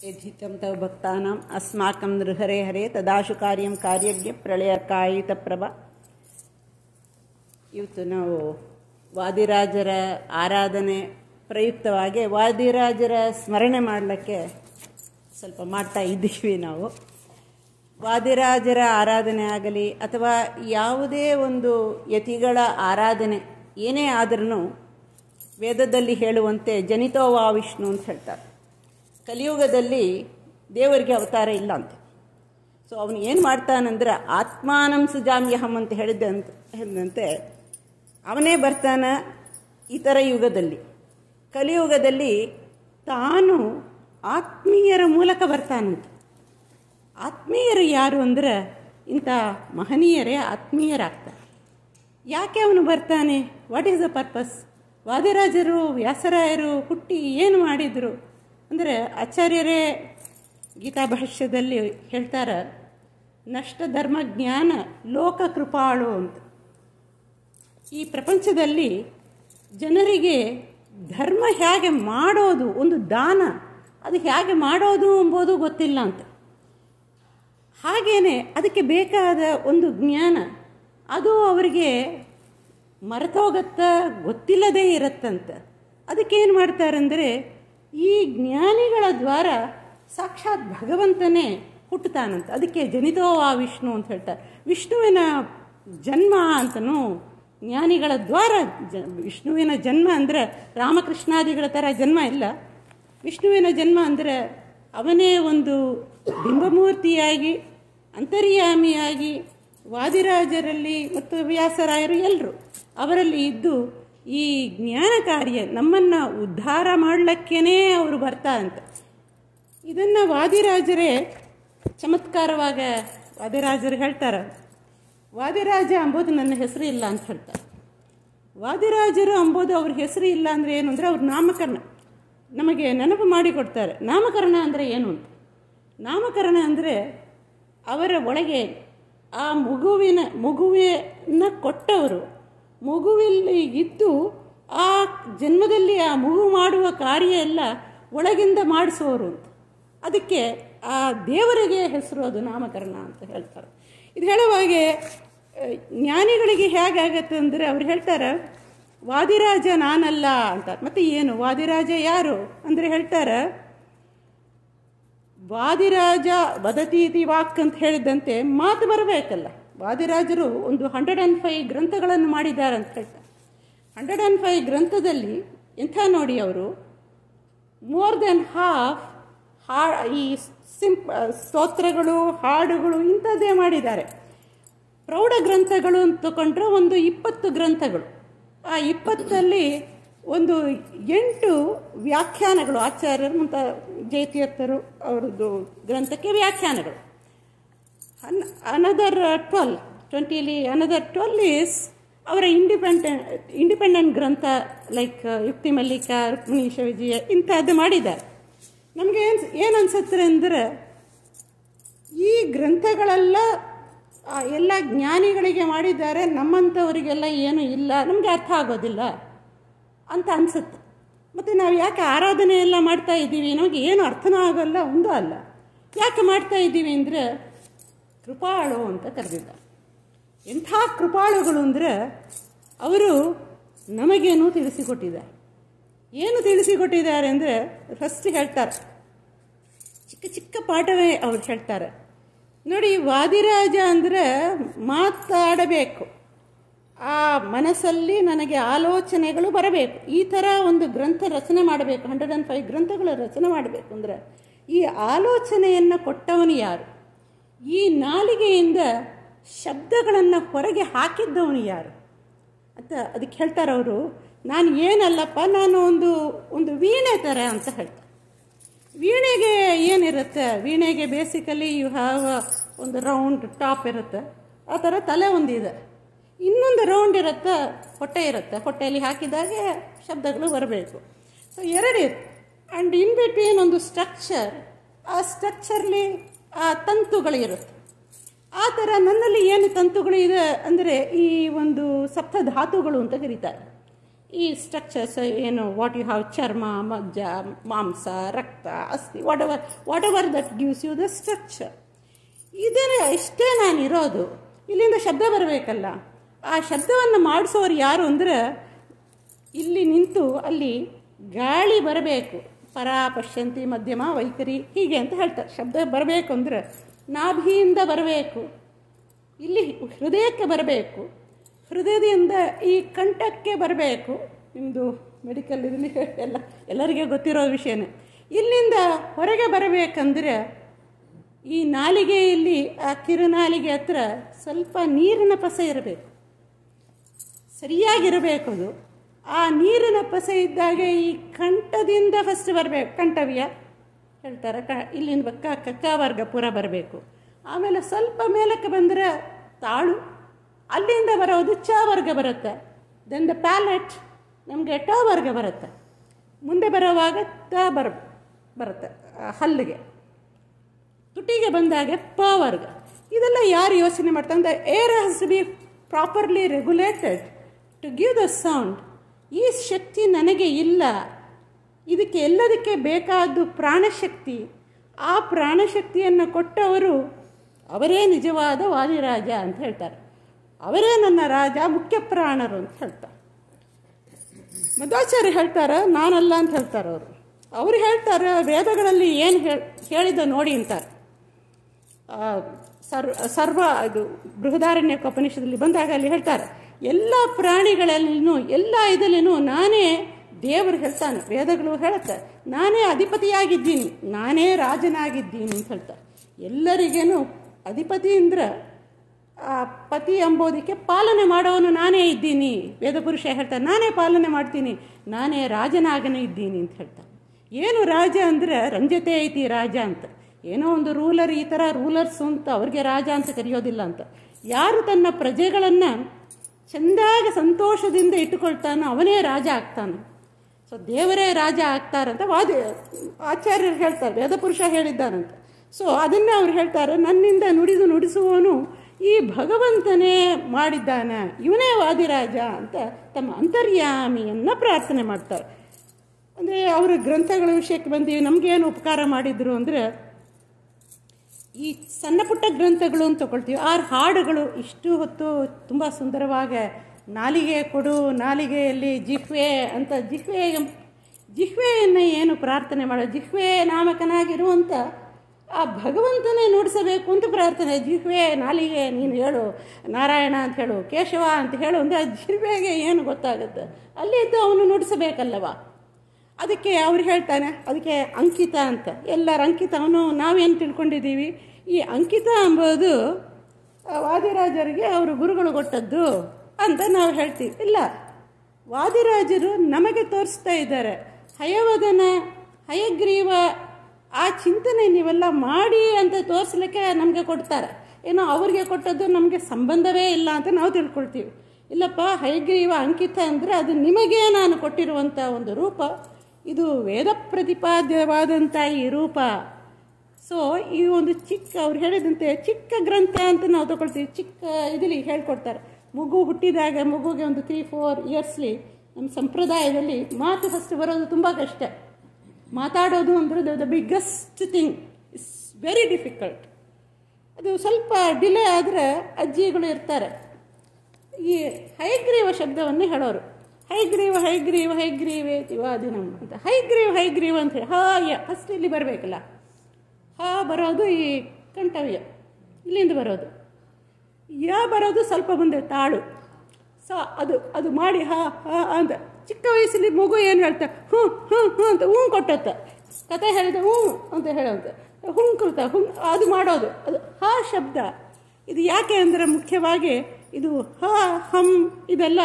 यद्धितं तव भक्तानाम् अस्माकं नृहरे हरे तदाशु कार्यं ಕಾರ್ಯಜ್ಞ ಪ್ರಳಯಕಾಯಿತ ಪ್ರಭಾ ಇವತ್ತು ನಾವು ವಾದಿರಾಜರ ಆರಾಧನೆ ಪ್ರಯುಕ್ತವಾಗಿ ವಾದಿರಾಜರ ಸ್ಮರಣೆ ಮಾಡಲಿಕ್ಕೆ ಸ್ವಲ್ಪ ಮಾಡ್ತಾ ಇದ್ದೀವಿ ನಾವು ವಾದಿರಾಜರ ಆರಾಧನೆ ಆಗಲಿ ಅಥವಾ ಯಾವುದೇ ಒಂದು ಯತಿಗಳ ಆರಾಧನೆ ಏನೇ ಆದ್ರೂ ವೇದದಲ್ಲಿ ಹೇಳುವಂತೆ ಜನಿತೋವಾ ವಿಷ್ಣು ಅಂತ ಹೇಳ್ತಾರೆ ಕಲಿಯುಗದಲ್ಲಿ ದೇವರಿಗೆ ಅವತಾರ ಇಲ್ಲ ಅಂತ ಸೊ ಅವನು ಏನು ಮಾಡ್ತಾನಂದ್ರೆ ಆತ್ಮಾನಂ ಸುಜಾಮ್ಯಹಂ ಅಂತ ಹೇಳಿದಂತ ಹೇಳಿದಂತೆ ಅವನೇ ಬರ್ತಾನ ಇತರ ಯುಗದಲ್ಲಿ ಕಲಿಯುಗದಲ್ಲಿ ತಾನು ಆತ್ಮೀಯರ ಮೂಲಕ ಬರ್ತಾನಂತ ಆತ್ಮೀಯರು ಯಾರು ಅಂದ್ರೆ ಇಂಥ ಮಹನೀಯರೇ ಆತ್ಮೀಯರಾಗ್ತಾರೆ ಯಾಕೆ ಅವನು ಬರ್ತಾನೆ ವಾಟ್ ಈಸ್ ದ ಪರ್ಪಸ್ ವಾದಿರಾಜರು ವ್ಯಾಸರಾಯರು ಹುಟ್ಟಿ ಏನು ಮಾಡಿದರು ಅಂದರೆ ಆಚಾರ್ಯರೇ ಗೀತಾ ಭಾಷ್ಯದಲ್ಲಿ ಹೇಳ್ತಾರೆ ನಷ್ಟ ಧರ್ಮ ಜ್ಞಾನ ಲೋಕ ಕೃಪಾಳು ಅಂತ ಈ ಪ್ರಪಂಚದಲ್ಲಿ ಜನರಿಗೆ ಧರ್ಮ ಹೇಗೆ ಮಾಡೋದು ಒಂದು ದಾನ ಅದು ಹೇಗೆ ಮಾಡೋದು ಎಂಬುದು ಗೊತ್ತಿಲ್ಲ ಅಂತ ಹಾಗೇನೆ ಅದಕ್ಕೆ ಬೇಕಾದ ಒಂದು ಜ್ಞಾನ ಅದು ಅವರಿಗೆ ಮರೆತೋಗತ್ತ ಗೊತ್ತಿಲ್ಲದೇ ಇರತ್ತಂತ ಅದಕ್ಕೆ ಏನು ಮಾಡ್ತಾರಂದರೆ ಈ ಜ್ಞಾನಿಗಳ ದ್ವಾರ ಸಾಕ್ಷಾತ್ ಭಗವಂತನೇ ಹುಟ್ಟುತ್ತಾನಂತ ಅದಕ್ಕೆ ಜನಿತೋ ಆ ವಿಷ್ಣು ಅಂತ ಹೇಳ್ತಾರೆ ವಿಷ್ಣುವಿನ ಜನ್ಮ ಅಂತನೂ ಜ್ಞಾನಿಗಳ ದ್ವಾರ ಜ ವಿಷ್ಣುವಿನ ಜನ್ಮ ಅಂದರೆ ರಾಮಕೃಷ್ಣಾದಿಗಳ ಥರ ಜನ್ಮ ಇಲ್ಲ ವಿಷ್ಣುವಿನ ಜನ್ಮ ಅಂದರೆ ಅವನೇ ಒಂದು ಬಿಂಬಮೂರ್ತಿಯಾಗಿ ಅಂತರ್ಯಾಮಿಯಾಗಿ ವಾದಿರಾಜರಲ್ಲಿ ಮತ್ತು ವ್ಯಾಸರಾಯರು ಎಲ್ಲರೂ ಅವರಲ್ಲಿ ಇದ್ದು ಈ ಜ್ಞಾನ ಕಾರ್ಯ ನಮ್ಮನ್ನು ಉದ್ಧಾರ ಮಾಡಲಿಕ್ಕೇ ಅವರು ಬರ್ತಾ ಅಂತ ಇದನ್ನು ವಾದಿರಾಜರೇ ಚಮತ್ಕಾರವಾಗ ವಾದಿರಾಜರು ಹೇಳ್ತಾರೆ ವಾದಿರಾಜ ಅಂಬೋದು ನನ್ನ ಹೆಸರು ಇಲ್ಲ ಅಂತ ಹೇಳ್ತಾರೆ ವಾದಿರಾಜರು ಅಂಬೋದು ಅವ್ರ ಹೆಸರು ಇಲ್ಲ ಅಂದರೆ ಏನು ಅಂದರೆ ಅವ್ರ ನಾಮಕರಣ ನಮಗೆ ನೆನಪು ಮಾಡಿಕೊಡ್ತಾರೆ ನಾಮಕರಣ ಅಂದರೆ ಏನು ಅಂತ ನಾಮಕರಣ ಅಂದರೆ ಅವರ ಒಳಗೆ ಆ ಮಗುವಿನ ಮಗುವಿನ ಕೊಟ್ಟವರು ಮಗುವಿಲ್ಲಿ ಇದ್ದು ಆ ಜನ್ಮದಲ್ಲಿ ಆ ಮಗು ಮಾಡುವ ಕಾರ್ಯ ಎಲ್ಲ ಒಳಗಿಂದ ಮಾಡಿಸೋರು ಅಂತ ಅದಕ್ಕೆ ಆ ದೇವರಿಗೆ ಹೆಸರು ಅದು ನಾಮಕರಣ ಅಂತ ಹೇಳ್ತಾರೆ ಇದು ಹೇಳುವಾಗೆ ಜ್ಞಾನಿಗಳಿಗೆ ಹೇಗಾಗತ್ತೆ ಅಂದರೆ ಅವ್ರು ಹೇಳ್ತಾರೆ ವಾದಿರಾಜ ನಾನಲ್ಲ ಅಂತ ಮತ್ತೆ ಏನು ವಾದಿರಾಜ ಯಾರು ಅಂದರೆ ಹೇಳ್ತಾರೆ ವಾದಿರಾಜ ವದತೀತಿ ವಾಕ್ ಅಂತ ಹೇಳಿದಂತೆ ಮಾತು ಬರಬೇಕಲ್ಲ ವಾದಿರಾಜರು ಒಂದು ಹಂಡ್ರೆಡ್ ಆ್ಯಂಡ್ ಫೈವ್ ಗ್ರಂಥಗಳನ್ನು ಮಾಡಿದ್ದಾರೆ ಅಂತ ಹೇಳ್ತಾರೆ ಹಂಡ್ರೆಡ್ ಆ್ಯಂಡ್ ಫೈವ್ ಗ್ರಂಥದಲ್ಲಿ ಎಂಥ ನೋಡಿ ಅವರು ಮೋರ್ ದೆನ್ ಹಾಫ್ ಹಾ ಈ ಸಿಂಪ್ ಸ್ತೋತ್ರಗಳು ಹಾಡುಗಳು ಇಂಥದ್ದೇ ಮಾಡಿದ್ದಾರೆ ಪ್ರೌಢ ಗ್ರಂಥಗಳು ಅಂತ ತಗೊಂಡ್ರೆ ಒಂದು ಇಪ್ಪತ್ತು ಗ್ರಂಥಗಳು ಆ ಇಪ್ಪತ್ತಲ್ಲಿ ಒಂದು ಎಂಟು ವ್ಯಾಖ್ಯಾನಗಳು ಆಚಾರ್ಯರು ಮತ್ತು ಜೈತಿಯತ್ತರು ಅವರದ್ದು ಗ್ರಂಥಕ್ಕೆ ವ್ಯಾಖ್ಯಾನಗಳು ಅನ್ ಅನದರ್ ಟ್ವೆಲ್ ಟ್ವೆಂಟಿಲಿ ಅನದರ್ ಟ್ವೆಲ್ ಈಸ್ ಅವರ ಇಂಡಿಪೆಂಡೆಂಟ್ ಇಂಡಿಪೆಂಡೆಂಟ್ ಗ್ರಂಥ ಲೈಕ್ ಯುಕ್ತಿ ಮಲ್ಲಿಕ ರುಕ್ಮಿಣೀಶ ವಿಜಯ ಇಂಥದ್ದು ಮಾಡಿದ್ದಾರೆ ನಮಗೆ ಏನು ಏನು ಅನ್ಸುತ್ತೆ ಅಂದರೆ ಈ ಗ್ರಂಥಗಳೆಲ್ಲ ಎಲ್ಲ ಜ್ಞಾನಿಗಳಿಗೆ ಮಾಡಿದ್ದಾರೆ ನಮ್ಮಂಥವರಿಗೆಲ್ಲ ಏನು ಇಲ್ಲ ನಮಗೆ ಅರ್ಥ ಆಗೋದಿಲ್ಲ ಅಂತ ಅನಿಸುತ್ತೆ ಮತ್ತು ನಾವು ಯಾಕೆ ಆರಾಧನೆ ಎಲ್ಲ ಮಾಡ್ತಾ ಇದ್ದೀವಿ ನಮಗೆ ಏನು ಅರ್ಥನೂ ಆಗೋಲ್ಲ ಒಂದೂ ಅಲ್ಲ ಯಾಕೆ ಮಾಡ್ತಾ ಇದ್ದೀವಿ ಅಂದರೆ ಕೃಪಾಳು ಅಂತ ಕರೆದಿದ್ದಾರೆ ಎಂಥ ಕೃಪಾಳುಗಳು ಅಂದರೆ ಅವರು ನಮಗೇನು ತಿಳಿಸಿಕೊಟ್ಟಿದ್ದಾರೆ ಏನು ತಿಳಿಸಿಕೊಟ್ಟಿದ್ದಾರೆ ಅಂದರೆ ಫಸ್ಟ್ ಹೇಳ್ತಾರೆ ಚಿಕ್ಕ ಚಿಕ್ಕ ಪಾಠವೇ ಅವ್ರು ಹೇಳ್ತಾರೆ ನೋಡಿ ವಾದಿರಾಜ ಅಂದರೆ ಮಾತಾಡಬೇಕು ಆ ಮನಸ್ಸಲ್ಲಿ ನನಗೆ ಆಲೋಚನೆಗಳು ಬರಬೇಕು ಈ ಥರ ಒಂದು ಗ್ರಂಥ ರಚನೆ ಮಾಡಬೇಕು ಹಂಡ್ರೆಡ್ ಆ್ಯಂಡ್ ಫೈವ್ ಗ್ರಂಥಗಳ ರಚನೆ ಮಾಡಬೇಕು ಅಂದರೆ ಈ ಆಲೋಚನೆಯನ್ನು ಕೊಟ್ಟವನು ಯಾರು ಈ ನಾಲಿಗೆಯಿಂದ ಶಬ್ದಗಳನ್ನು ಹೊರಗೆ ಹಾಕಿದ್ದವನು ಯಾರು ಅಂತ ಅದಕ್ಕೆ ಹೇಳ್ತಾರೆ ಅವರು ನಾನು ಏನಲ್ಲಪ್ಪ ನಾನು ಒಂದು ಒಂದು ವೀಣೆ ಥರ ಅಂತ ಹೇಳ್ತಾರೆ ವೀಣೆಗೆ ಏನಿರುತ್ತೆ ವೀಣೆಗೆ ಬೇಸಿಕಲಿ ಯು ಹ್ಯಾವ್ ಒಂದು ರೌಂಡ್ ಟಾಪ್ ಇರುತ್ತೆ ಆ ಥರ ತಲೆ ಒಂದಿದೆ ಇನ್ನೊಂದು ರೌಂಡ್ ಇರುತ್ತೆ ಹೊಟ್ಟೆ ಇರುತ್ತೆ ಹೊಟ್ಟೆಯಲ್ಲಿ ಹಾಕಿದಾಗೆ ಶಬ್ದಗಳು ಬರಬೇಕು ಸೊ ಎರಡಿದೆ ಆ್ಯಂಡ್ ಇನ್ ಬಿಟ್ವೀನ್ ಒಂದು ಸ್ಟ್ರಕ್ಚರ್ ಆ ಸ್ಟ್ರಕ್ಚರ್ಲಿ ಆ ತಂತುಗಳಿರುತ್ತೆ ಆ ಥರ ನನ್ನಲ್ಲಿ ಏನು ತಂತುಗಳು ಇದೆ ಅಂದರೆ ಈ ಒಂದು ಸಪ್ತ ಧಾತುಗಳು ಅಂತ ಕರೀತಾರೆ ಈ ಸ್ಟ್ರಕ್ಚರ್ಸ್ ಏನು ವಾಟ್ ಯು ಹ್ಯಾವ್ ಚರ್ಮ ಮಜ್ಜ ಮಾಂಸ ರಕ್ತ ಅಸ್ಥಿ whatever whatever that gives you the structure ಇದರ ಇಷ್ಟೇ ನಾನು ಇರೋದು ಇಲ್ಲಿಂದ ಶಬ್ದ ಬರಬೇಕಲ್ಲ ಆ ಶಬ್ದವನ್ನು ಮಾಡಿಸೋರು ಯಾರು ಅಂದರೆ ಇಲ್ಲಿ ನಿಂತು ಅಲ್ಲಿ ಗಾಳಿ ಬರಬೇಕು ಪರ ಪಶ್ಯಂತಿ ಮಧ್ಯಮ ವೈಖರಿ ಹೀಗೆ ಅಂತ ಹೇಳ್ತಾರೆ ಶಬ್ದ ಬರಬೇಕು ಅಂದರೆ ನಾಭಿಯಿಂದ ಬರಬೇಕು ಇಲ್ಲಿ ಹೃದಯಕ್ಕೆ ಬರಬೇಕು ಹೃದಯದಿಂದ ಈ ಕಂಠಕ್ಕೆ ಬರಬೇಕು ನಿಮ್ಮದು ಮೆಡಿಕಲ್ ಇದರಲ್ಲಿ ಎಲ್ಲ ಎಲ್ಲರಿಗೆ ಗೊತ್ತಿರೋ ವಿಷಯನೇ ಇಲ್ಲಿಂದ ಹೊರಗೆ ಬರಬೇಕಂದ್ರೆ ಈ ನಾಲಿಗೆಯಲ್ಲಿ ಆ ಕಿರುನಾಲಿಗೆ ಹತ್ರ ಸ್ವಲ್ಪ ನೀರಿನ ಪಸೆ ಇರಬೇಕು ಸರಿಯಾಗಿರಬೇಕು ಅದು ಆ ನೀರಿನ ಪಸೆ ಇದ್ದಾಗ ಈ ಕಂಠದಿಂದ ಫಸ್ಟ್ ಬರಬೇಕು ಕಂಠವ್ಯ ಹೇಳ್ತಾರೆ ಕ ಇಲ್ಲಿಂದ ಕ ಕಕ್ಕ ವರ್ಗ ಪೂರ ಬರಬೇಕು ಆಮೇಲೆ ಸ್ವಲ್ಪ ಮೇಲಕ್ಕೆ ಬಂದರೆ ತಾಳು ಅಲ್ಲಿಂದ ಬರೋದು ಚ ವರ್ಗ ಬರುತ್ತೆ ದೆನ್ ದ ಪ್ಯಾಲೆಟ್ ನಮಗೆ ಟ ವರ್ಗ ಬರುತ್ತೆ ಮುಂದೆ ಬರೋವಾಗ ತ ಬರ ಬರುತ್ತೆ ಆ ಹಲ್ಲಿಗೆ ತುಟಿಗೆ ಬಂದಾಗ ಪ ವರ್ಗ ಇದೆಲ್ಲ ಯಾರು ಯೋಚನೆ ಮಾಡ್ತಾರೆ ಅಂದರೆ air has to be properly regulated to give the sound ಈ ಶಕ್ತಿ ನನಗೆ ಇಲ್ಲ ಇದಕ್ಕೆ ಎಲ್ಲದಕ್ಕೆ ಬೇಕಾದ್ದು ಪ್ರಾಣಶಕ್ತಿ ಆ ಪ್ರಾಣಶಕ್ತಿಯನ್ನು ಕೊಟ್ಟವರು ಅವರೇ ನಿಜವಾದ ವಾದಿರಾಜ ಅಂತ ಹೇಳ್ತಾರೆ ಅವರೇ ನನ್ನ ರಾಜ ಮುಖ್ಯ ಪ್ರಾಣರು ಅಂತ ಹೇಳ್ತಾರೆ ಮಧ್ವಾಚಾರ್ಯ ಹೇಳ್ತಾರೆ ನಾನಲ್ಲ ಅಂತ ಹೇಳ್ತಾರೆ ಅವರು ಅವ್ರು ಹೇಳ್ತಾರೆ ವೇದಗಳಲ್ಲಿ ಏನು ಹೇಳಿದ ನೋಡಿ ಅಂತಾರೆ ಸರ್ವ ಸರ್ವ ಇದು ಬೃಹದಾರಣ್ಯ ಉಪನಿಷದಲ್ಲಿ ಬಂದಾಗ ಅಲ್ಲಿ ಹೇಳ್ತಾರೆ ಎಲ್ಲ ಪ್ರಾಣಿಗಳಲ್ಲಿನೂ ಎಲ್ಲ ಇದರಲ್ಲಿನೂ ನಾನೇ ದೇವರು ಹೇಳ್ತಾನೆ ವೇದಗಳು ಹೇಳುತ್ತೆ ನಾನೇ ಅಧಿಪತಿಯಾಗಿದ್ದೀನಿ ನಾನೇ ರಾಜನಾಗಿದ್ದೀನಿ ಅಂತ ಹೇಳ್ತಾರೆ ಎಲ್ಲರಿಗೇನು ಅಧಿಪತಿ ಅಂದ್ರೆ ಆ ಪತಿ ಎಂಬುದಕ್ಕೆ ಪಾಲನೆ ಮಾಡೋನು ನಾನೇ ಇದ್ದೀನಿ ವೇದಪುರುಷ ಹೇಳ್ತಾರೆ ನಾನೇ ಪಾಲನೆ ಮಾಡ್ತೀನಿ ನಾನೇ ರಾಜನಾಗನೇ ಇದ್ದೀನಿ ಅಂತ ಹೇಳ್ತಾರೆ ಏನು ರಾಜ ಅಂದರೆ ರಂಜತೆ ಐತಿ ರಾಜ ಅಂತ ಏನೋ ಒಂದು ರೂಲರ್ ಈ ಥರ ರೂಲರ್ಸ್ ಅಂತ ಅವ್ರಿಗೆ ರಾಜ ಅಂತ ಕರೆಯೋದಿಲ್ಲ ಅಂತ ಯಾರು ತನ್ನ ಪ್ರಜೆಗಳನ್ನು ಚೆಂದಾಗಿ ಸಂತೋಷದಿಂದ ಇಟ್ಟುಕೊಳ್ತಾನೋ ಅವನೇ ರಾಜ ಆಗ್ತಾನೆ ಸೊ ದೇವರೇ ರಾಜ ಆಗ್ತಾರಂತ ವಾದ ಆಚಾರ್ಯರು ಹೇಳ್ತಾರೆ ವೇದಪುರುಷ ಹೇಳಿದ್ದಾರಂತ ಸೊ ಅದನ್ನೇ ಅವ್ರು ಹೇಳ್ತಾರೆ ನನ್ನಿಂದ ನುಡಿದು ನುಡಿಸುವವನು ಈ ಭಗವಂತನೇ ಮಾಡಿದ್ದಾನ ಇವನೇ ವಾದಿರಾಜ ಅಂತ ತಮ್ಮ ಅಂತರ್ಯಾಮಿಯನ್ನು ಪ್ರಾರ್ಥನೆ ಮಾಡ್ತಾರೆ ಅಂದರೆ ಅವರ ಗ್ರಂಥಗಳ ವಿಷಯಕ್ಕೆ ಬಂದು ನಮಗೇನು ಉಪಕಾರ ಮಾಡಿದ್ರು ಅಂದರೆ ಈ ಸಣ್ಣ ಪುಟ್ಟ ಗ್ರಂಥಗಳು ಅಂತ ತಗೊಳ್ತೀವಿ ಆರು ಹಾಡುಗಳು ಇಷ್ಟು ಹೊತ್ತು ತುಂಬ ಸುಂದರವಾಗಿ ನಾಲಿಗೆ ಕೊಡು ನಾಲಿಗೆಯಲ್ಲಿ ಜಿಹ್ವೆ ಅಂತ ಜಿಹ್ವೆ ಜಿಹ್ವೆಯನ್ನು ಏನು ಪ್ರಾರ್ಥನೆ ಮಾಡೋ ಜಿಹ್ವೆ ನಾಮಕನಾಗಿರುವಂಥ ಆ ಭಗವಂತನೇ ನುಡಿಸಬೇಕು ಅಂತ ಪ್ರಾರ್ಥನೆ ಜಿಹ್ವೆ ನಾಲಿಗೆ ನೀನು ಹೇಳು ನಾರಾಯಣ ಅಂತ ಹೇಳು ಕೇಶವ ಅಂತ ಹೇಳು ಅಂದರೆ ಆ ಜಿಹ್ವೆಗೆ ಏನು ಗೊತ್ತಾಗುತ್ತೆ ಅಲ್ಲಿದ್ದು ಅವನು ನುಡಿಸಬೇಕಲ್ಲವ ಅದಕ್ಕೆ ಅವ್ರು ಹೇಳ್ತಾನೆ ಅದಕ್ಕೆ ಅಂಕಿತ ಅಂತ ಎಲ್ಲರ ಅಂಕಿತ ಅವನು ನಾವೇನು ತಿಳ್ಕೊಂಡಿದ್ದೀವಿ ಈ ಅಂಕಿತ ಎಂಬುದು ವಾದಿರಾಜರಿಗೆ ಅವರು ಗುರುಗಳು ಕೊಟ್ಟದ್ದು ಅಂತ ನಾವು ಹೇಳ್ತೀವಿ ಇಲ್ಲ ವಾದಿರಾಜರು ನಮಗೆ ತೋರಿಸ್ತಾ ಇದ್ದಾರೆ ಹಯವದನ ಹಯಗ್ರೀವ ಆ ಚಿಂತನೆ ನೀವೆಲ್ಲ ಮಾಡಿ ಅಂತ ತೋರಿಸ್ಲಿಕ್ಕೆ ನಮಗೆ ಕೊಡ್ತಾರೆ ಏನೋ ಅವ್ರಿಗೆ ಕೊಟ್ಟದ್ದು ನಮಗೆ ಸಂಬಂಧವೇ ಇಲ್ಲ ಅಂತ ನಾವು ತಿಳ್ಕೊಳ್ತೀವಿ ಇಲ್ಲಪ್ಪ ಹಯಗ್ರೀವ ಅಂಕಿತ ಅಂದರೆ ಅದು ನಿಮಗೆ ನಾನು ಕೊಟ್ಟಿರುವಂಥ ಒಂದು ರೂಪ ಇದು ವೇದ ಪ್ರತಿಪಾದ್ಯವಾದಂಥ ಈ ರೂಪ ಸೊ ಈ ಒಂದು ಚಿಕ್ಕ ಅವ್ರು ಹೇಳಿದಂತೆ ಚಿಕ್ಕ ಗ್ರಂಥ ಅಂತ ನಾವು ತಗೊಳ್ತೀವಿ ಚಿಕ್ಕ ಇದರಲ್ಲಿ ಹೇಳ್ಕೊಡ್ತಾರೆ ಮಗು ಹುಟ್ಟಿದಾಗ ಮಗುಗೆ ಒಂದು ತ್ರೀ ಫೋರ್ ಇಯರ್ಸ್ಲಿ ನಮ್ಮ ಸಂಪ್ರದಾಯದಲ್ಲಿ ಮಾತು ಫಸ್ಟ್ ಬರೋದು ತುಂಬ ಕಷ್ಟ ಮಾತಾಡೋದು ಅಂದರೆ the biggest thing is very difficult ಅದು ಸ್ವಲ್ಪ ಡಿಲೇ ಆದರೆ ಅಜ್ಜಿಗಳು ಇರ್ತಾರೆ ಈ ಹೈಗ್ರೀವ ಶಬ್ದವನ್ನೇ ಹೇಳೋರು ಹೈಗ್ರೀವ ಹೈಗ್ರೀವ ಹೈಗ್ರೀವೇ ತಿವಾದಿನಂ ಅಂತ ಹೈಗ್ರೀವ ಹೈಗ್ರೀವ ಅಂತ ಹೇಳಿ ಹಾಯ ಫಸ್ಟ್ ಇಲ್ಲಿ ಬರಬೇಕಲ್ಲ ಹಾ ಬರೋದು ಈ ಕಂಠವ್ಯ ಇಲ್ಲಿಂದ ಬರೋದು ಯಾ ಬರೋದು ಸ್ವಲ್ಪ ಮುಂದೆ ತಾಳು ಸೊ ಅದು ಅದು ಮಾಡಿ ಹಾ ಹಾ ಅಂತ ಚಿಕ್ಕ ವಯಸ್ಸಲ್ಲಿ ಮಗು ಏನು ಹೇಳ್ತಾ ಹ್ಞೂ ಹ್ಞೂ ಹ್ಞೂ ಅಂತ ಹ್ಞೂ ಕೊಟ್ಟತ್ತ ಕತೆ ಹೇಳಿದ ಹ್ಞೂ ಅಂತ ಹೇಳೋದು ಹುಂಕೃತ ಹುಂ ಅದು ಮಾಡೋದು ಅದು ಹಾ ಶಬ್ದ ಇದು ಯಾಕೆ ಅಂದರೆ ಮುಖ್ಯವಾಗಿ ಇದು ಹ ಹಂ ಇದೆಲ್ಲ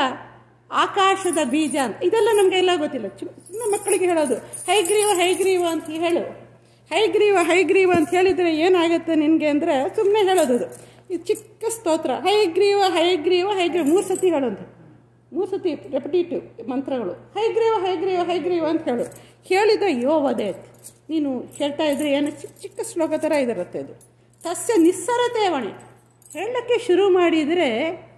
ಆಕಾಶದ ಬೀಜ ಅಂತ ಇದೆಲ್ಲ ನಮಗೆಲ್ಲ ಗೊತ್ತಿಲ್ಲ ಚಿನ್ನ ಮಕ್ಕಳಿಗೆ ಹೇಳೋದು ಹೈಗ್ರೀವ ಹೈಗ್ರೀವ ಅಂತ ಹೇಳು ಹೈಗ್ರೀವ ಹೈಗ್ರೀವ ಅಂತ ಹೇಳಿದರೆ ಏನಾಗುತ್ತೆ ನಿನಗೆ ಅಂದರೆ ಸುಮ್ಮನೆ ಹೇಳೋದು ಅದು ಇದು ಚಿಕ್ಕ ಸ್ತೋತ್ರ ಹೈಗ್ರೀವ ಹೈಗ್ರೀವ ಹೈಗ್ರೀವ ಮೂರು ಸತಿ ಹೇಳೋದು ಮೂರು ಸತಿ ರೆಪಿಟೇಟಿವ್ ಮಂತ್ರಗಳು ಹೈಗ್ರೀವ ಹೈಗ್ರೀವ ಹೈಗ್ರೀವ ಅಂತ ಹೇಳು ಹೇಳಿದ ಯೋ ವದೇತ್ ನೀನು ಹೇಳ್ತಾ ಇದ್ರೆ ಏನು ಚಿಕ್ಕ ಚಿಕ್ಕ ಶ್ಲೋಕ ಥರ ಇದಿರುತ್ತೆ ಅದು ತಸ್ಯ ನಿಸ್ಸರತೇವಣೆ ಹೇಳಕ್ಕೆ ಶುರು ಮಾಡಿದರೆ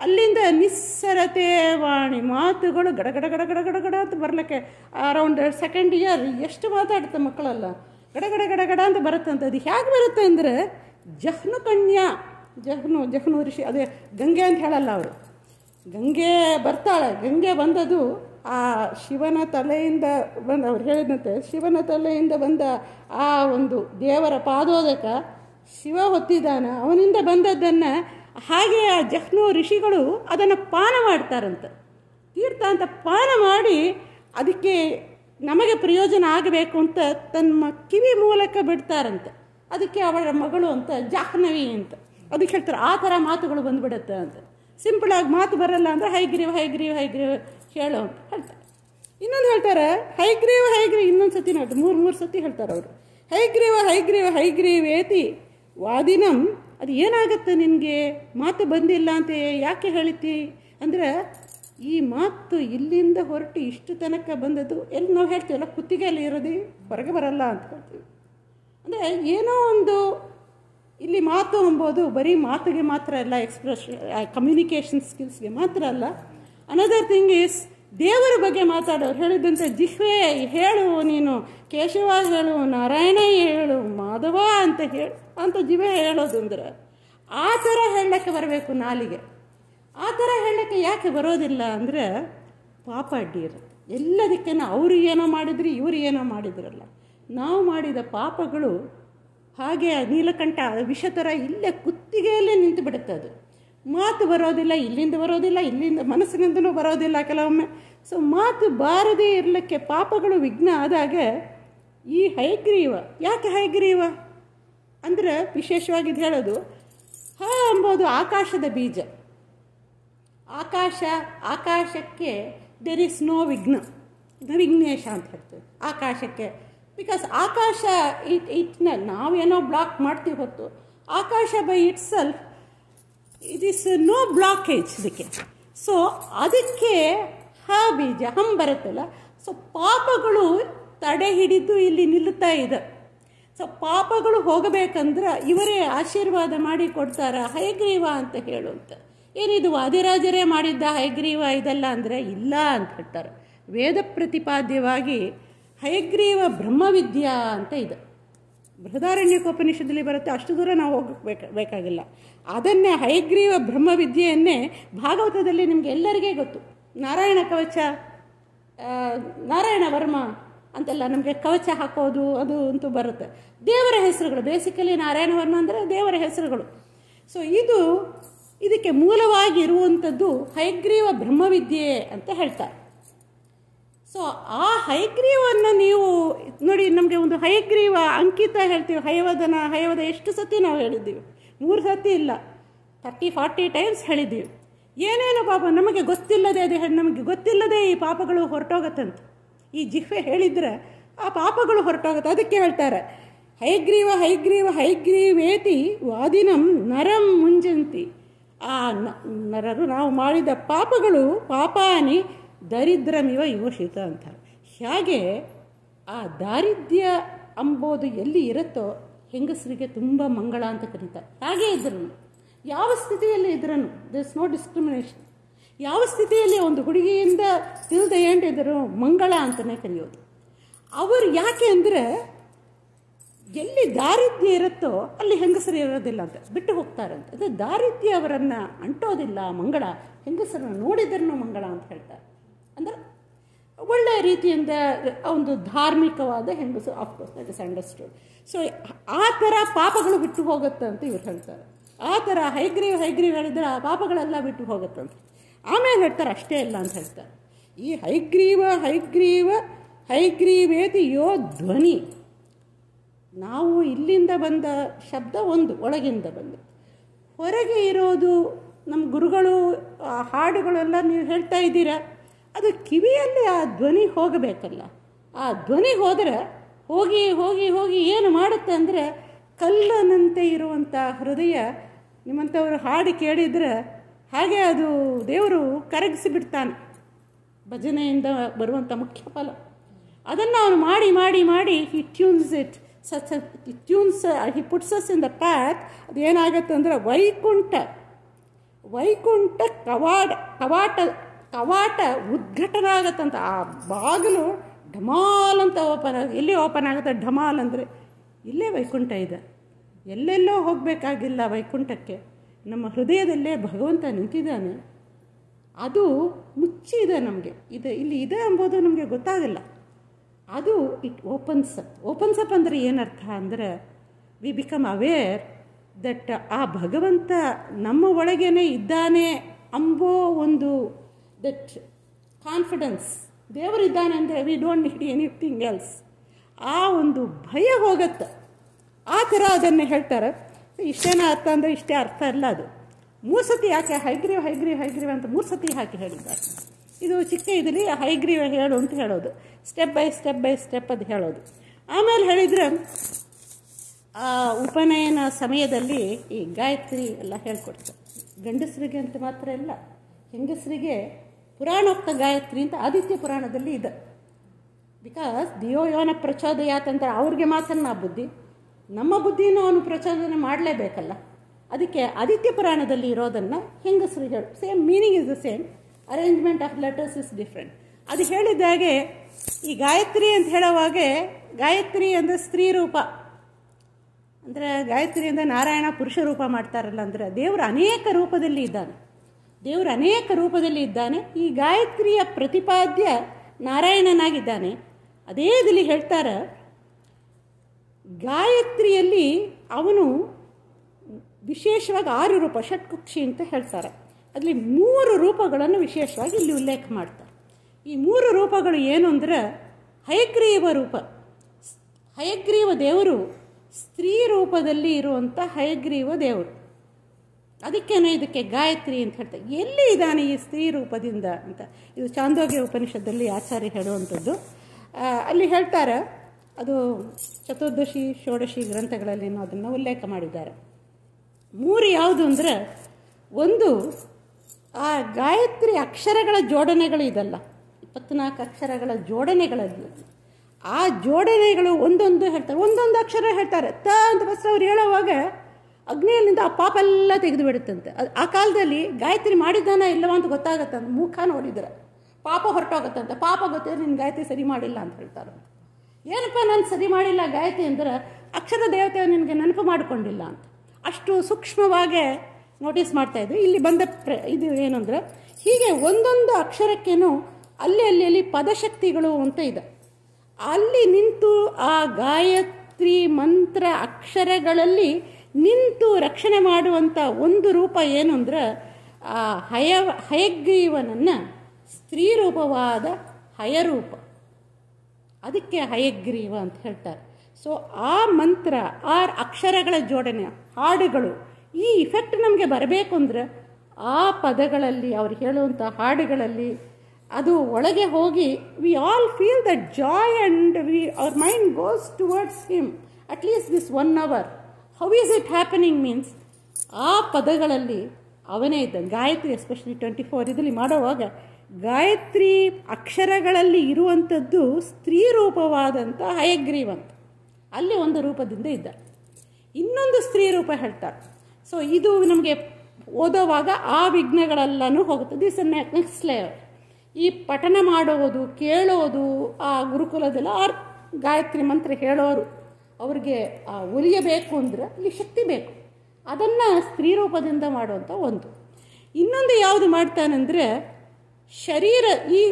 ಅಲ್ಲಿಂದ ನಿಸ್ಸರತೆ ವಾಣಿ ಮಾತುಗಳು ಗಡ ಗಡ ಗಡ ಗಡ ಗಡ ಗಡ ಅಂತ ಬರ್ಲಿಕ್ಕೆ ಅರೌಂಡ್ ಸೆಕೆಂಡ್ ಇಯರ್ ಎಷ್ಟು ಮಾತಾಡುತ್ತೆ ಮಕ್ಕಳೆಲ್ಲ ಗಡ ಗಡ ಗಡ ಗಡ ಅಂತ ಬರುತ್ತಂತ ಅದು ಹೇಗೆ ಬರುತ್ತೆ ಅಂದರೆ ಜಹ್ನು ಕನ್ಯಾ ಜಹ್ನು ಜಹ್ನು ಋಷಿ ಅದೇ ಗಂಗೆ ಅಂತ ಹೇಳಲ್ಲ ಅವರು ಗಂಗೆ ಬರ್ತಾಳೆ ಗಂಗೆ ಬಂದದು ಆ ಶಿವನ ತಲೆಯಿಂದ ಬಂದ ಅವ್ರು ಹೇಳಿದಂತೆ ಶಿವನ ತಲೆಯಿಂದ ಬಂದ ಆ ಒಂದು ದೇವರ ಪಾದೋದಕ ಶಿವ ಹೊತ್ತಿದ್ದಾನ ಅವನಿಂದ ಬಂದದ್ದನ್ನು ಹಾಗೆ ಆ ಜಹ್ನು ಋಷಿಗಳು ಅದನ್ನು ಪಾನ ಮಾಡ್ತಾರಂತೆ ತೀರ್ಥ ಅಂತ ಪಾನ ಮಾಡಿ ಅದಕ್ಕೆ ನಮಗೆ ಪ್ರಯೋಜನ ಆಗಬೇಕು ಅಂತ ತನ್ನ ಕಿವಿ ಮೂಲಕ ಬಿಡ್ತಾರಂತೆ ಅದಕ್ಕೆ ಅವಳ ಮಗಳು ಅಂತ ಜಾಹ್ನವಿ ಅಂತ ಅದಕ್ಕೆ ಹೇಳ್ತಾರೆ ಆ ಥರ ಮಾತುಗಳು ಬಂದ್ಬಿಡುತ್ತೆ ಅಂತ ಸಿಂಪಳಾಗಿ ಮಾತು ಬರಲ್ಲ ಅಂದರೆ ಹೈಗ್ರೀವ್ ಹೈಗ್ರೀವ್ ಹೈಗ್ರೀವ್ ಹೇಳು ಅಂತ ಹೇಳ್ತಾರೆ ಇನ್ನೊಂದು ಹೇಳ್ತಾರೆ ಹೈಗ್ರೀವ್ ಹೈಗ್ರೀವ್ ಇನ್ನೊಂದು ಸತಿ ಹೇಳ್ತಾರೆ ಮೂರು ಮೂರು ಸತಿ ಹೇಳ್ತಾರೆ ಅವರು ಹೈಗ್ರೀವ ಹೈಗ್ರೀವ ಹೈಗ್ರೀವ್ ಏತಿ ವಾದಿನಂ ಅದು ಏನಾಗುತ್ತೆ ನಿನಗೆ ಮಾತು ಬಂದಿಲ್ಲ ಅಂತ ಯಾಕೆ ಹೇಳಿತಿ ಅಂದರೆ ಈ ಮಾತು ಇಲ್ಲಿಂದ ಹೊರಟು ಇಷ್ಟು ತನಕ ಬಂದದ್ದು ಎಲ್ಲಿ ನಾವು ಹೇಳ್ತೀವಲ್ಲ ಕುತ್ತಿಗೆಯಲ್ಲಿ ಇರೋದು ಹೊರಗೆ ಬರಲ್ಲ ಅಂತ ಹೇಳ್ತೀವಿ ಅಂದರೆ ಏನೋ ಒಂದು ಇಲ್ಲಿ ಮಾತು ಎಂಬುದು ಬರೀ ಮಾತಿಗೆ ಮಾತ್ರ ಅಲ್ಲ ಎಕ್ಸ್ಪ್ರೆಸ್ ಕಮ್ಯುನಿಕೇಷನ್ ಸ್ಕಿಲ್ಸ್ಗೆ ಮಾತ್ರ ಅಲ್ಲ ಅನದರ್ ಥಿಂಗ್ ಈಸ್ ದೇವರ ಬಗ್ಗೆ ಮಾತಾಡೋರು ಹೇಳಿದಂತೆ ಜಿಹ್ವೆ ಹೇಳು ನೀನು ಕೇಶವ ಹೇಳು ನಾರಾಯಣ ಹೇಳು ಮಾಧವ ಅಂತ ಹೇಳು ಅಂತ ಜಿವೆ ಹೇಳೋದು ಅಂದ್ರೆ ಆ ಥರ ಹೇಳಕ್ಕೆ ಬರಬೇಕು ನಾಲಿಗೆ ಆ ಥರ ಹೇಳಕ್ಕೆ ಯಾಕೆ ಬರೋದಿಲ್ಲ ಅಂದರೆ ಪಾಪ ಅಡ್ಡಿ ಇರುತ್ತೆ ಎಲ್ಲದಕ್ಕೆ ಅವರು ಏನೋ ಮಾಡಿದ್ರಿ ಇವರು ಏನೋ ಮಾಡಿದ್ರಲ್ಲ ನಾವು ಮಾಡಿದ ಪಾಪಗಳು ಹಾಗೆ ನೀಲಕಂಠ ವಿಷ ಥರ ಇಲ್ಲೇ ಕುತ್ತಿಗೆಯಲ್ಲೇ ನಿಂತು ಬಿಡುತ್ತೆ ಅದು ಮಾತು ಬರೋದಿಲ್ಲ ಇಲ್ಲಿಂದ ಬರೋದಿಲ್ಲ ಇಲ್ಲಿಂದ ಮನಸ್ಸಿನಿಂದನೂ ಬರೋದಿಲ್ಲ ಕೆಲವೊಮ್ಮೆ ಸೊ ಮಾತು ಬಾರದೇ ಇರಲಿಕ್ಕೆ ಪಾಪಗಳು ವಿಘ್ನ ಆದಾಗ ಈ ಹೈಗ್ರೀವ ಯಾಕೆ ಹೈಗ್ರೀವ ಅಂದರೆ ವಿಶೇಷವಾಗಿ ಇದು ಹೇಳೋದು ಹ ಎಂಬುದು ಆಕಾಶದ ಬೀಜ ಆಕಾಶ ಆಕಾಶಕ್ಕೆ ದೇರ್ ಇಸ್ ನೋ ವಿಘ್ನ ವಿಘ್ನೇಶ ಅಂತ ಹೇಳ್ತೀವಿ ಆಕಾಶಕ್ಕೆ ಬಿಕಾಸ್ ಆಕಾಶ ಇಟ್ ಇಟ್ನ ನಾವೇನೋ ಬ್ಲಾಕ್ ಮಾಡ್ತೀವಿ ಹೊತ್ತು ಆಕಾಶ by itself it is no blockage ಇದಕ್ಕೆ ಸೊ ಅದಕ್ಕೆ ಹ ಬೀಜ ಹಂ ಬರುತ್ತಲ್ಲ ಸೊ ಪಾಪಗಳು ತಡೆ ಹಿಡಿದು ಇಲ್ಲಿ ನಿಲ್ಲುತ್ತಾ ಇದೆ ಸೊ ಪಾಪಗಳು ಹೋಗಬೇಕಂದ್ರೆ ಇವರೇ ಆಶೀರ್ವಾದ ಮಾಡಿ ಕೊಡ್ತಾರ ಹಯಗ್ರೀವ ಅಂತ ಹೇಳುವಂತ ಏನಿದು ವಾದಿರಾಜರೇ ಮಾಡಿದ್ದ ಹಯಗ್ರೀವ ಇದೆಲ್ಲ ಅಂದರೆ ಇಲ್ಲ ಅಂತ ಹೇಳ್ತಾರೆ ವೇದ ಪ್ರತಿಪಾದ್ಯವಾಗಿ ಹಯಗ್ರೀವ ಬ್ರಹ್ಮವಿದ್ಯಾ ಅಂತ ಇದೆ ಬೃಹದಾರಣ್ಯಕೋಪನಿಷದಲ್ಲಿ ಬರುತ್ತೆ ಅಷ್ಟು ದೂರ ನಾವು ಹೋಗಬೇಕು ಬೇಕಾಗಿಲ್ಲ ಅದನ್ನೇ ಹಯಗ್ರೀವ ಬ್ರಹ್ಮವಿದ್ಯೆಯನ್ನೇ ಭಾಗವತದಲ್ಲಿ ನಿಮಗೆ ಎಲ್ಲರಿಗೇ ಗೊತ್ತು ನಾರಾಯಣ ಕವಚ ನಾರಾಯಣ ವರ್ಮ ಅಂತೆಲ್ಲ ನಮಗೆ ಕವಚ ಹಾಕೋದು ಅದು ಅಂತೂ ಬರುತ್ತೆ ದೇವರ ಹೆಸರುಗಳು ಬೇಸಿಕಲಿ ನಾರಾಯಣ ವರ್ಮ ಅಂದರೆ ದೇವರ ಹೆಸರುಗಳು ಸೊ ಇದು ಇದಕ್ಕೆ ಮೂಲವಾಗಿ ಇರುವಂಥದ್ದು ಹಯಗ್ರೀವ ಬ್ರಹ್ಮವಿದ್ಯೆ ಅಂತ ಹೇಳ್ತಾರೆ ಸೊ ಆ ಹಯಗ್ರೀವನ್ನು ನೀವು ನೋಡಿ ನಮಗೆ ಒಂದು ಹಯಗ್ರೀವ ಅಂಕಿತ ಹೇಳ್ತೀವಿ ಹಯವದನ ಹಯವದ ಎಷ್ಟು ಸತಿ ನಾವು ಹೇಳಿದ್ದೀವಿ ಮೂರು ಸತಿ ಇಲ್ಲ ತರ್ಟಿ ಫಾರ್ಟಿ ಟೈಮ್ಸ್ ಹೇಳಿದ್ದೀವಿ ಏನೇನು ಪಾಪ ನಮಗೆ ಗೊತ್ತಿಲ್ಲದೆ ಅದೇ ನಮಗೆ ಗೊತ್ತಿಲ್ಲದೆ ಈ ಪಾಪಗಳು ಹೊರಟೋಗತ್ತಂತ ಈ ಜಿಹ್ವೆ ಹೇಳಿದ್ರೆ ಆ ಪಾಪಗಳು ಹೊರಟೋಗುತ್ತೆ ಅದಕ್ಕೆ ಹೇಳ್ತಾರೆ ಹೈಗ್ರೀವ ಹೈಗ್ರೀವ ಹೈಗ್ರೀವೇತಿ ವಾದಿನಂ ನರಂ ಮುಂಜಂತಿ ಆ ನರರು ನಾವು ಮಾಡಿದ ಪಾಪಗಳು ಪಾಪಾನಿ ದರಿದ್ರಮಿವ ಯೋಷಿತ ಅಂತಾರೆ ಹೇಗೆ ಆ ದಾರಿದ್ರ್ಯ ಅಂಬೋದು ಎಲ್ಲಿ ಇರುತ್ತೋ ಹೆಂಗಸರಿಗೆ ತುಂಬ ಮಂಗಳ ಅಂತ ಕರೀತಾರೆ ಹಾಗೇ ಇದ್ರು ಯಾವ ಸ್ಥಿತಿಯಲ್ಲಿ ಇದ್ರೂ ದಿಸ್ ನೋ ಡಿಸ್ಕ್ರಿಮಿನೇಷನ್ ಯಾವ ಸ್ಥಿತಿಯಲ್ಲಿ ಒಂದು ಹುಡುಗಿಯಿಂದ ಟಿಲ್ ದ ಎಂಡ್ ಇದ್ದರು ಮಂಗಳ ಅಂತಲೇ ಕರೆಯೋದು ಅವರು ಯಾಕೆ ಅಂದರೆ ಎಲ್ಲಿ ದಾರಿದ್ರ್ಯ ಇರುತ್ತೋ ಅಲ್ಲಿ ಹೆಂಗಸರು ಇರೋದಿಲ್ಲ ಅಂತ ಬಿಟ್ಟು ಹೋಗ್ತಾರಂತೆ ಅದು ದಾರಿದ್ರ್ಯ ಅವರನ್ನು ಅಂಟೋದಿಲ್ಲ ಮಂಗಳ ಹೆಂಗಸರನ್ನು ನೋಡಿದ್ರೂ ಮಂಗಳ ಅಂತ ಹೇಳ್ತಾರೆ ಅಂದರೆ ಒಳ್ಳೆಯ ರೀತಿಯಿಂದ ಒಂದು ಧಾರ್ಮಿಕವಾದ ಹೆಂಗಸು of course that is understood so ಆ ಥರ ಪಾಪಗಳು ಬಿಟ್ಟು ಹೋಗುತ್ತೆ ಅಂತ ಇವ್ರು ಹೇಳ್ತಾರೆ ಆ ಥರ ಹೈಗ್ರೀವ್ ಹೈಗ್ರೀವ್ ಹೇಳಿದ್ರೆ ಆ ಪಾಪಗಳೆಲ್ಲ ಬಿಟ್ಟು ಹೋಗುತ್ತಂತೆ ಆಮೇಲೆ ಹೇಳ್ತಾರೆ ಅಷ್ಟೇ ಇಲ್ಲ ಅಂತ ಹೇಳ್ತಾರೆ ಈ ಹೈಗ್ರೀವ ಹೈಗ್ರೀವ ಹೈಗ್ರೀವೇತಿ ಯೋ ಧ್ವನಿ ನಾವು ಇಲ್ಲಿಂದ ಬಂದ ಶಬ್ದ ಒಂದು ಒಳಗಿಂದ ಬಂದ ಹೊರಗೆ ಇರೋದು ನಮ್ಮ ಗುರುಗಳು ಆ ಹಾಡುಗಳೆಲ್ಲ ನೀವು ಹೇಳ್ತಾ ಇದ್ದೀರಾ ಅದು ಕಿವಿಯಲ್ಲಿ ಆ ಧ್ವನಿ ಹೋಗಬೇಕಲ್ಲ ಆ ಧ್ವನಿ ಹೋದರೆ ಹೋಗಿ ಹೋಗಿ ಹೋಗಿ ಏನು ಮಾಡುತ್ತೆ ಅಂದರೆ ಕಲ್ಲನಂತೆ ಇರುವಂಥ ಹೃದಯ ನಿಮ್ಮಂಥವ್ರು ಹಾಡು ಕೇಳಿದರೆ ಹಾಗೆ ಅದು ದೇವರು ಕರಗಿಸಿ ಬಿಡ್ತಾನೆ ಭಜನೆಯಿಂದ ಬರುವಂಥ ಮುಖ್ಯ ಫಲ ಅದನ್ನು ಅವನು ಮಾಡಿ ಮಾಡಿ ಮಾಡಿ he tunes it such tunes he puts us in the path ಅದು ಏನಾಗುತ್ತೆ ಅಂದರೆ ವೈಕುಂಠ ವೈಕುಂಠ ಕವಾಡ ಕವಾಟ ಕವಾಟ ಉದ್ಘಟನಾಗತ್ತಂತ ಆ ಬಾಗಿಲು ಢಮಾಲ್ ಅಂತ ಓಪನ್ ಆಗ ಎಲ್ಲಿ ಓಪನ್ ಆಗುತ್ತೆ ಢಮಾಲ್ ಅಂದರೆ ಇಲ್ಲೇ ವೈಕುಂಠ ಇದೆ ಎಲ್ಲೆಲ್ಲೋ ಹೋಗಬೇಕಾಗಿಲ್ಲ ವೈಕುಂಠಕ್ಕೆ ನಮ್ಮ ಹೃದಯದಲ್ಲೇ ಭಗವಂತ ನಿಂತಿದ್ದಾನೆ ಅದು ಮುಚ್ಚಿದೆ ನಮಗೆ ಇದು ಇಲ್ಲಿ ಇದೆ ಎಂಬುದು ನಮಗೆ ಗೊತ್ತಾಗಲ್ಲ ಅದು it opens up opens up ಅಂದರೆ ಏನರ್ಥ ಅಂದರೆ ವಿ ಬಿಕಮ್ ಅವೇರ್ ದಟ್ ಆ ಭಗವಂತ ನಮ್ಮ ಒಳಗೇನೆ ಇದ್ದಾನೆ ಅಂಬೋ ಒಂದು ದಟ್ ಕಾನ್ಫಿಡೆನ್ಸ್ ದೇವರಿದ್ದಾನೆ ಅಂದರೆ we don't need anything else ಆ ಒಂದು ಭಯ ಹೋಗುತ್ತೆ ಆ ಥರ ಅದನ್ನು ಹೇಳ್ತಾರೆ ಇಷ್ಟೇನ ಅರ್ಥ ಅಂದರೆ ಇಷ್ಟೇ ಅರ್ಥ ಅಲ್ಲ ಅದು ಮೂರು ಸತಿ ಯಾಕೆ ಹೈಗ್ರೀವ್ ಹೈಗ್ರೀವ್ ಹೈಗ್ರೀವ್ ಅಂತ ಮೂರು ಸತಿ ಹಾಕಿ ಹೇಳಿದ್ದಾರೆ ಇದು ಚಿಕ್ಕ ಇದರಲ್ಲಿ ಹೈಗ್ರೀವ ಹೇಳು ಅಂತ ಹೇಳೋದು step by step by step ಅದು ಹೇಳೋದು ಆಮೇಲೆ ಹೇಳಿದರೆ ಆ ಉಪನಯನ ಸಮಯದಲ್ಲಿ ಈ ಗಾಯತ್ರಿ ಎಲ್ಲ ಹೇಳ್ಕೊಡ್ತಾರೆ ಗಂಡಸರಿಗೆ ಅಂತ ಮಾತ್ರ ಇಲ್ಲ ಹೆಂಗಸರಿಗೆ ಪುರಾಣೋಕ್ತ ಗಾಯತ್ರಿ ಅಂತ ಆದಿತ್ಯ ಪುರಾಣದಲ್ಲಿ ಇದೆ ಬಿಕಾಸ್ ದಿಯೋ ಯೋನ ಪ್ರಚೋದಯಾತ್ ಅಂತ ಅವ್ರಿಗೆ ಮಾತ್ರ ನಾ ಬುದ್ಧಿ ನಮ್ಮ ಬುದ್ಧಿನೂ ಅವನು ಪ್ರಚೋದನೆ ಮಾಡಲೇಬೇಕಲ್ಲ ಅದಕ್ಕೆ ಆದಿತ್ಯ ಪುರಾಣದಲ್ಲಿ ಇರೋದನ್ನು ಹೆಂಗಸರು ಹೇಳಿ same meaning is the same arrangement of letters is different ಅದು ಹೇಳಿದಾಗೆ ಈ ಗಾಯತ್ರಿ ಅಂತ ಹೇಳೋವಾಗೆ ಗಾಯತ್ರಿ ಅಂದರೆ ಸ್ತ್ರೀ ರೂಪ ಅಂದರೆ ಗಾಯತ್ರಿ ಅಂದರೆ ನಾರಾಯಣ ಪುರುಷ ರೂಪ ಮಾಡ್ತಾರಲ್ಲ ಅಂದರೆ ದೇವರು ಅನೇಕ ರೂಪದಲ್ಲಿ ಇದ್ದಾನೆ ದೇವರು ಅನೇಕ ರೂಪದಲ್ಲಿ ಇದ್ದಾನೆ ಈ ಗಾಯತ್ರಿಯ ಪ್ರತಿಪಾದ್ಯ ನಾರಾಯಣನಾಗಿದ್ದಾನೆ ಅದೇ ಇದಲ್ಲಿ ಹೇಳ್ತಾರೆ ಗಾಯತ್ರಿಯಲ್ಲಿ ಅವನು ವಿಶೇಷವಾಗಿ ಆರು ರೂಪ ಷಟ್ಕುಕ್ಷಿ ಅಂತ ಹೇಳ್ತಾರೆ ಅದರಲ್ಲಿ ಮೂರು ರೂಪಗಳನ್ನು ವಿಶೇಷವಾಗಿ ಇಲ್ಲಿ ಉಲ್ಲೇಖ ಮಾಡ್ತಾರೆ ಈ ಮೂರು ರೂಪಗಳು ಏನು ಅಂದರೆ ಹಯಗ್ರೀವ ರೂಪ ಹಯಗ್ರೀವ ದೇವರು ಸ್ತ್ರೀ ರೂಪದಲ್ಲಿ ಇರುವಂಥ ಹಯಗ್ರೀವ ದೇವರು ಅದಕ್ಕೇನೆ ಇದಕ್ಕೆ ಗಾಯತ್ರಿ ಅಂತ ಹೇಳ್ತಾರೆ ಎಲ್ಲಿ ಇದ್ದಾನೆ ಈ ಸ್ತ್ರೀ ರೂಪದಿಂದ ಅಂತ ಇದು ಚಾಂದೋಗ್ಯ ಉಪನಿಷತ್ತಲ್ಲಿ ಆಚಾರ್ಯ ಹೇಳುವಂಥದ್ದು ಅಲ್ಲಿ ಹೇಳ್ತಾರೆ ಅದು ಚತುರ್ದಶಿ ಷೋಡಶಿ ಗ್ರಂಥಗಳಲ್ಲಿ ಅದನ್ನು ಉಲ್ಲೇಖ ಮಾಡಿದ್ದಾರೆ ಮೂರು ಯಾವುದು ಅಂದರೆ ಒಂದು ಆ ಗಾಯತ್ರಿ ಅಕ್ಷರಗಳ ಜೋಡಣೆಗಳು ಇದಲ್ಲ ಇಪ್ಪತ್ನಾಲ್ಕು ಅಕ್ಷರಗಳ ಜೋಡಣೆಗಳಲ್ಲಿ ಆ ಜೋಡಣೆಗಳು ಒಂದೊಂದು ಹೇಳ್ತಾರೆ ಒಂದೊಂದು ಅಕ್ಷರ ಹೇಳ್ತಾರೆ ತ ಅಂತ ಬಸ್ ಅವ್ರು ಹೇಳೋವಾಗ ಅಗ್ನಿಯಲ್ಲಿಂದ ಆ ಪಾಪ ಎಲ್ಲ ತೆಗೆದು ಬಿಡುತ್ತಂತೆ ಆ ಕಾಲದಲ್ಲಿ ಗಾಯತ್ರಿ ಮಾಡಿದ್ದಾನ ಇಲ್ಲವ ಅಂತ ಗೊತ್ತಾಗತ್ತಂತ ಮುಖ ನೋಡಿದ್ರೆ ಪಾಪ ಹೊರಟೋಗತ್ತಂತೆ ಪಾಪ ಗೊತ್ತಿದ್ರೆ ನಿನ್ನ ಗಾಯತ್ರಿ ಸರಿ ಮಾಡಿಲ್ಲ ಅಂತ ಹೇಳ್ತಾರೆ ಏನಪ್ಪ ನಾನು ಸರಿ ಮಾಡಿಲ್ಲ ಗಾಯತ್ರಿ ಅಂದ್ರೆ ಅಕ್ಷರ ದೇವತೆ ನಿನಗೆ ನೆನಪು ಮಾಡಿಕೊಂಡಿಲ್ಲ ಅಂತ ಅಷ್ಟು ಸೂಕ್ಷ್ಮವಾಗಿ ನೋಟಿಸ್ ಮಾಡ್ತಾ ಇದ್ರು ಇಲ್ಲಿ ಬಂದ ಪ್ರ ಇದು ಏನು ಅಂದರೆ ಹೀಗೆ ಒಂದೊಂದು ಅಕ್ಷರಕ್ಕೇನು ಅಲ್ಲಿ ಅಲ್ಲಿ ಅಲ್ಲಿ ಪದಶಕ್ತಿಗಳು ಅಂತ ಇದೆ ಅಲ್ಲಿ ನಿಂತು ಆ ಗಾಯತ್ರಿ ಮಂತ್ರ ಅಕ್ಷರಗಳಲ್ಲಿ ನಿಂತು ರಕ್ಷಣೆ ಮಾಡುವಂಥ ಒಂದು ರೂಪ ಏನು ಅಂದ್ರೆ ಆ ಹಯ ಹಯಗ್ರೀವನನ್ನು ಸ್ತ್ರೀ ರೂಪವಾದ ಹಯರೂಪ ಅದಕ್ಕೆ ಹಯಗ್ರೀವ ಅಂತ ಹೇಳ್ತಾರೆ ಸೊ ಆ ಮಂತ್ರ ಆ ಅಕ್ಷರಗಳ ಜೋಡಣೆ ಹಾಡುಗಳು ಈ ಇಫೆಕ್ಟ್ ನಮಗೆ ಬರಬೇಕು ಅಂದರೆ ಆ ಪದಗಳಲ್ಲಿ ಅವ್ರು ಹೇಳುವಂಥ ಹಾಡುಗಳಲ್ಲಿ ಅದು ಒಳಗೆ ಹೋಗಿ we all feel the joy and we our mind goes towards him at least this one our how is it happening means ಆ ಪದಗಳಲ್ಲಿ ಅವನೇ ಇದ್ದ ಗಾಯತ್ರಿ ಎಸ್ಪೆಷಲಿ ಟ್ವೆಂಟಿ ಫೋರ್ ಇದರಲ್ಲಿ ಮಾಡೋವಾಗ ಗಾಯತ್ರಿ ಅಕ್ಷರಗಳಲ್ಲಿ ಇರುವಂಥದ್ದು ಸ್ತ್ರೀ ರೂಪವಾದಂಥ ಹಯಗ್ರೀವಂತ ಅಲ್ಲಿ ಒಂದು ರೂಪದಿಂದ ಇದ್ದ ಇನ್ನೊಂದು ಸ್ತ್ರೀ ರೂಪ ಹೇಳ್ತಾರೆ ಸೊ ಇದು ನಮಗೆ ಓದೋವಾಗ ಆ ವಿಘ್ನಗಳೆಲ್ಲನೂ ಹೋಗುತ್ತೆ ದಿಸ್ ನೆಕ್ಸ್ಟ್ ಲೇಯರ್ ಈ ಪಠನ ಮಾಡೋದು ಕೇಳೋದು ಆ ಗುರುಕುಲದೆಲ್ಲ ಆರ್ ಗಾಯತ್ರಿ ಮಂತ್ರ ಹೇಳೋರು ಅವ್ರಿಗೆ ಉಲಿಯಬೇಕು ಅಂದರೆ ಅಲ್ಲಿ ಶಕ್ತಿ ಬೇಕು ಅದನ್ನು ಸ್ತ್ರೀ ರೂಪದಿಂದ ಮಾಡುವಂಥ ಒಂದು ಇನ್ನೊಂದು ಯಾವುದು ಮಾಡ್ತಾನೆಂದರೆ ಶರೀರ ಈ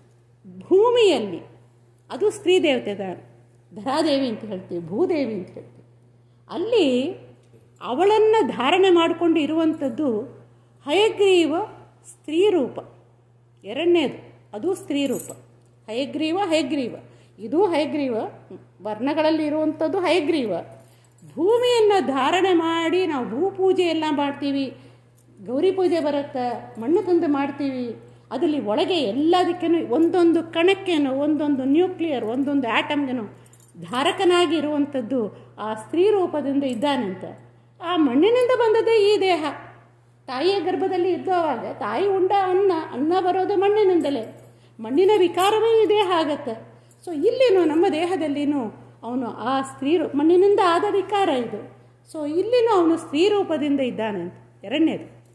ಭೂಮಿಯಲ್ಲಿ ಅದು ಸ್ತ್ರೀ ದೇವತೆ ಧರಾದೇವಿ ಅಂತ ಹೇಳ್ತೀವಿ ಭೂದೇವಿ ಅಂತ ಹೇಳ್ತೀವಿ ಅಲ್ಲಿ ಅವಳನ್ನು ಧಾರಣೆ ಮಾಡಿಕೊಂಡು ಇರುವಂಥದ್ದು ಹಯಗ್ರೀವ ಸ್ತ್ರೀ ರೂಪ ಎರಡನೇದು ಅದು ಸ್ತ್ರೀ ರೂಪ ಹಯಗ್ರೀವ ಹಯಗ್ರೀವ ಇದು ಹಯಗ್ರೀವ ವರ್ಣಗಳಲ್ಲಿ ಇರುವಂಥದ್ದು ಹಯಗ್ರೀವ ಭೂಮಿಯನ್ನು ಧಾರಣೆ ಮಾಡಿ ನಾವು ಭೂಪೂಜೆ ಎಲ್ಲ ಮಾಡ್ತೀವಿ ಗೌರಿ ಪೂಜೆ ಬರುತ್ತೆ ಮಣ್ಣು ತಂದು ಮಾಡ್ತೀವಿ ಅದರಲ್ಲಿ ಒಳಗೆ ಎಲ್ಲದಕ್ಕೇನು ಒಂದೊಂದು ಕಣಕ್ಕೇನು ಒಂದೊಂದು ನ್ಯೂಕ್ಲಿಯರ್ ಒಂದೊಂದು ಆಟಮ್ಗೇನು ಧಾರಕನಾಗಿ ಇರುವಂಥದ್ದು ಆ ಸ್ತ್ರೀ ರೂಪದಿಂದ ಇದ್ದಾನಂತ ಆ ಮಣ್ಣಿನಿಂದ ಬಂದದ್ದೇ ಈ ದೇಹ ತಾಯಿಯ ಗರ್ಭದಲ್ಲಿ ಇದ್ದವಾಗ ತಾಯಿ ಉಂಡ ಅನ್ನ ಅನ್ನ ಬರೋದು ಮಣ್ಣಿನಿಂದಲೇ ಮಣ್ಣಿನ ವಿಕಾರವೇ ಈ ದೇಹ ಆಗತ್ತೆ ಸೊ ಇಲ್ಲಿನೂ ನಮ್ಮ ದೇಹದಲ್ಲಿನೂ ಅವನು ಆ ಸ್ತ್ರೀ ರೂಪ ಮಣ್ಣಿನಿಂದ ಆದ ವಿಕಾರ ಇದು ಸೊ ಇಲ್ಲಿನೂ ಅವನು ಸ್ತ್ರೀ ರೂಪದಿಂದ ಇದ್ದಾನೆ ಅಂತ ಎರಡನೇದು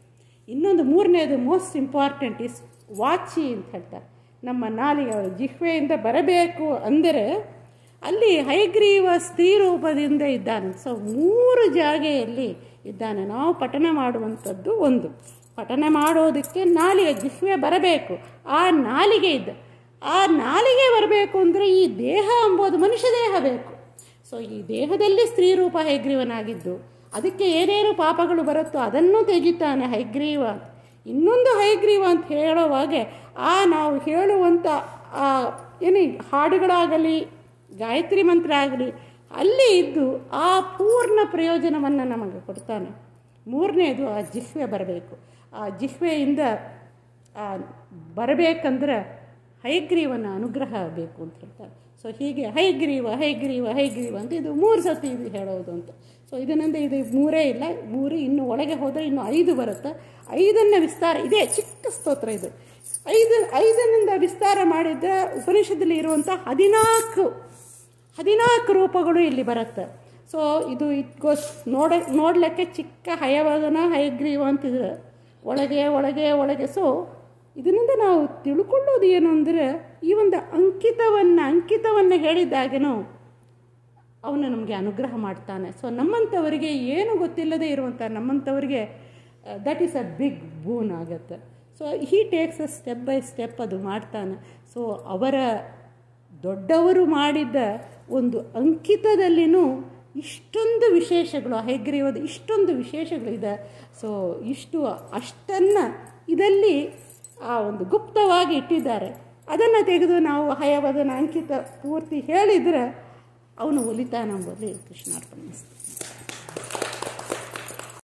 ಇನ್ನೊಂದು ಮೂರನೇದು ಮೋಸ್ಟ್ ಇಂಪಾರ್ಟೆಂಟ್ ಇಸ್ ವಾಚಿ ಅಂತ ಹೇಳ್ತಾರೆ ನಮ್ಮ ನಾಲಿಗೆ ಜಿಹ್ವೆಯಿಂದ ಬರಬೇಕು ಅಂದರೆ ಅಲ್ಲಿ ಹೈಗ್ರೀವ ಸ್ತ್ರೀ ರೂಪದಿಂದ ಇದ್ದಾನೆ ಸೊ ಮೂರು ಜಾಗೆಯಲ್ಲಿ ಇದ್ದಾನೆ ನಾವು ಪಠನ ಮಾಡುವಂಥದ್ದು ಒಂದು ಪಠನ ಮಾಡೋದಕ್ಕೆ ನಾಲಿಗೆ ಜಿಹ್ವೆ ಬರಬೇಕು ಆ ನಾಲಿಗೆ ಇದ್ದ ಆ ನಾಲಿಗೆ ಬರಬೇಕು ಅಂದರೆ ಈ ದೇಹ ಎಂಬುದು ಮನುಷ್ಯ ದೇಹ ಬೇಕು ಸೊ ಈ ದೇಹದಲ್ಲಿ ಸ್ತ್ರೀ ರೂಪ ಹೈಗ್ರೀವನಾಗಿದ್ದು ಅದಕ್ಕೆ ಏನೇನು ಪಾಪಗಳು ಬರುತ್ತೋ ಅದನ್ನು ತೆಗಿತಾನೆ ಹೈಗ್ರೀವ ಅಂತ ಇನ್ನೊಂದು ಹೈಗ್ರೀವ ಅಂತ ಹೇಳುವಾಗೆ ಆ ನಾವು ಹೇಳುವಂಥ ಆ ಏನು ಹಾಡುಗಳಾಗಲಿ ಗಾಯತ್ರಿ ಮಂತ್ರ ಆಗಲಿ ಅಲ್ಲಿ ಇದ್ದು ಆ ಪೂರ್ಣ ಪ್ರಯೋಜನವನ್ನು ನಮಗೆ ಕೊಡ್ತಾನೆ ಮೂರನೇದು ಆ ಜಿಹ್ವೆ ಬರಬೇಕು ಆ ಜಿಹ್ವೆಯಿಂದ ಆ ಬರಬೇಕಂದ್ರೆ ಹೈಗ್ರೀವನ ಅನುಗ್ರಹ ಬೇಕು ಅಂತ ಹೇಳ್ತಾರೆ ಸೊ ಹೀಗೆ ಹೈಗ್ರೀವ ಹೈಗ್ರೀವ ಹೈಗ್ರೀವ ಅಂತ ಇದು ಮೂರು ಸತಿ ಇದು ಹೇಳೋದು ಅಂತ ಸೊ ಇದರಿಂದ ಇದು ಮೂರೇ ಇಲ್ಲ ಮೂರು ಇನ್ನು ಒಳಗೆ ಹೋದರೆ ಇನ್ನು ಐದು ಬರುತ್ತೆ ಐದನ್ನ ವಿಸ್ತಾರ ಇದೇ ಚಿಕ್ಕ ಸ್ತೋತ್ರ ಇದು ಐದು ಐದರಿಂದ ವಿಸ್ತಾರ ಮಾಡಿದ್ರೆ ಉಪನಿಷತ್ತಲ್ಲಿ ಇರುವಂಥ ಹದಿನಾಲ್ಕು ಹದಿನಾಲ್ಕು ರೂಪಗಳು ಇಲ್ಲಿ ಬರುತ್ತೆ ಸೊ ಇದು ಇಟ್ಕೋಸ್ ನೋಡ ನೋಡಲಿಕ್ಕೆ ಚಿಕ್ಕ ಹಯವದನ ಹಯಗ್ರೀವ ಅಂತಿದೆ ಒಳಗೆ ಒಳಗೆ ಒಳಗೆ ಸೊ ಇದರಿಂದ ನಾವು ತಿಳ್ಕೊಳ್ಳೋದು ಏನು ಅಂದರೆ ಈ ಒಂದು ಅಂಕಿತವನ್ನು ಅಂಕಿತವನ್ನು ಹೇಳಿದಾಗೇನೋ ಅವನು ನಮಗೆ ಅನುಗ್ರಹ ಮಾಡ್ತಾನೆ ಸೊ ನಮ್ಮಂಥವರಿಗೆ ಏನು ಗೊತ್ತಿಲ್ಲದೆ ಇರುವಂಥ ನಮ್ಮಂಥವರಿಗೆ that is a big boon ಆಗುತ್ತೆ so he takes a step by step ಅದು ಮಾಡ್ತಾನೆ ಸೊ ಅವರ ದೊಡ್ಡವರು ಮಾಡಿದ್ದ ಒಂದು ಅಂಕಿತದಲ್ಲಿನೂ ಇಷ್ಟೊಂದು ವಿಶೇಷಗಳು ಹೈಗ್ರೀವದ ಇಷ್ಟೊಂದು ವಿಶೇಷಗಳಿದೆ ಸೊ ಇಷ್ಟು ಅಷ್ಟನ್ನು ಇದಲ್ಲಿ ಆ ಒಂದು ಗುಪ್ತವಾಗಿ ಇಟ್ಟಿದ್ದಾರೆ ಅದನ್ನು ತೆಗೆದು ನಾವು ಹಯವದನ ಅಂಕಿತ ಪೂರ್ತಿ ಹೇಳಿದರೆ ಅವನು ಒಲಿತಾನೆಂಬುದು ಕೃಷ್ಣಾರ್ಪಣೆ